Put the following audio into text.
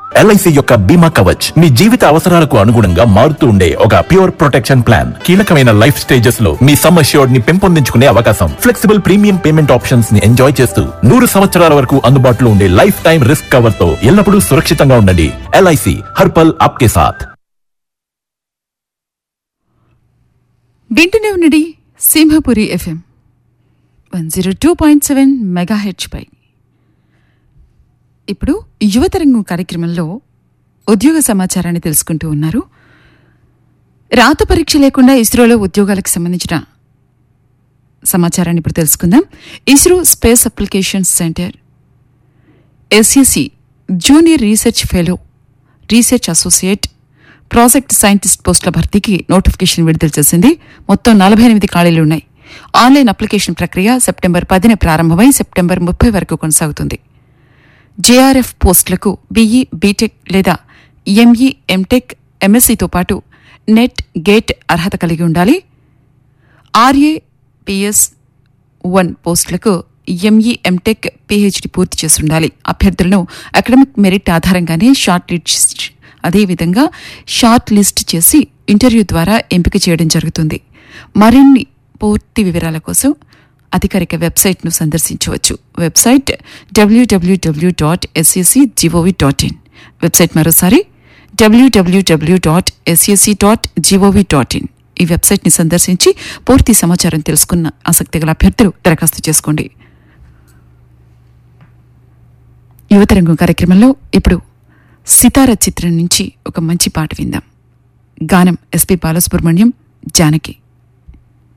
LIC యొక్క బీమా కవచ్ మీ జీవిత అవసరాలకు అనుగుణంగా మారుతూ ఉండే ఒక ప్యూర్ ప్రొటెక్షన్ ప్లాన్ కీలకమైన లైఫ్ స్టేజెస్ లో మీ సమ్ అష్యూర్డ్ ని పెంపొందించుకునే అవకాశం ఫ్లెక్సిబుల్ ప్రీమియం పేమెంట్ ఆప్షన్స్ ని ఎంజాయ్ చేస్తూ నూరు సంవత్సరాల వరకు అందుబాటులో ఉండే లైఫ్ టైం రిస్క్ కవర్ తో ఎల్లప్పుడూ సురక్షితంగా ఉండండి ఎల్ఐసి హర్పల్ ఆప్కే సాథ్ వింటూనే ఉండండి Simhapuri FM one zero two point seven mega హెచ్ పై ఇప్పుడు యువతరంగం కార్యక్రమంలో ఉద్యోగ సమాచారాన్ని తెలుసుకుంటూ ఉన్నారు రాత పరీక్ష లేకుండా ఇస్రోలో ఉద్యోగాలకు సంబంధించిన సమాచారాన్ని ఇప్పుడు తెలుసుకుందాం ISRO space applications centre SSC junior research fellow research associate project scientist పోస్టుల భర్తీకి నోటిఫికేషన్ విడుదల చేసింది మొత్తం నలభై ఎనిమిది ఖాళీలు ఉన్నాయి ఆన్లైన్ అప్లికేషన్ ప్రక్రియ సెప్టెంబర్ పదిన ప్రారంభమై సెప్టెంబర్ ముప్పై వరకు కొనసాగుతుంది జేఆర్ఎఫ్ పోస్టులకు బీఈ బీటెక్ లేదా ఎంఈ ఎంటెక్ ఎంఎస్సీతో పాటు నెట్ గేట్ అర్హత కలిగి ఉండాలి ఆర్ఏ పిఎస్ వన్ పోస్టులకు ఎంఈ ఎంటెక్ పీహెచ్డీ పూర్తి చేసి ఉండాలి అభ్యర్థులను అకాడమిక్ మెరిట్ ఆధారంగానే షార్ట్ లిస్ట్ అదేవిధంగా షార్ట్ లిస్ట్ చేసి ఇంటర్వ్యూ ద్వారా ఎంపిక చేయడం జరుగుతుంది మరిన్ని పూర్తి వివరాల కోసం అధికారిక వెబ్సైట్ను సందర్శించవచ్చు website W W W dot SSC G O V dot in website మరోసారి W W W dot SSC dot G O V dot in ఈ వెబ్సైట్ని సందర్శించి పూర్తి సమాచారం తెలుసుకున్న ఆసక్తి గల అభ్యర్థులు దరఖాస్తు చేసుకోండి యువతరంగం కార్యక్రమంలో ఇప్పుడు సితార చిత్రం నుంచి ఒక మంచి పాట విందాం గానం ఎస్పి బాలసుబ్రహ్మణ్యం జానకి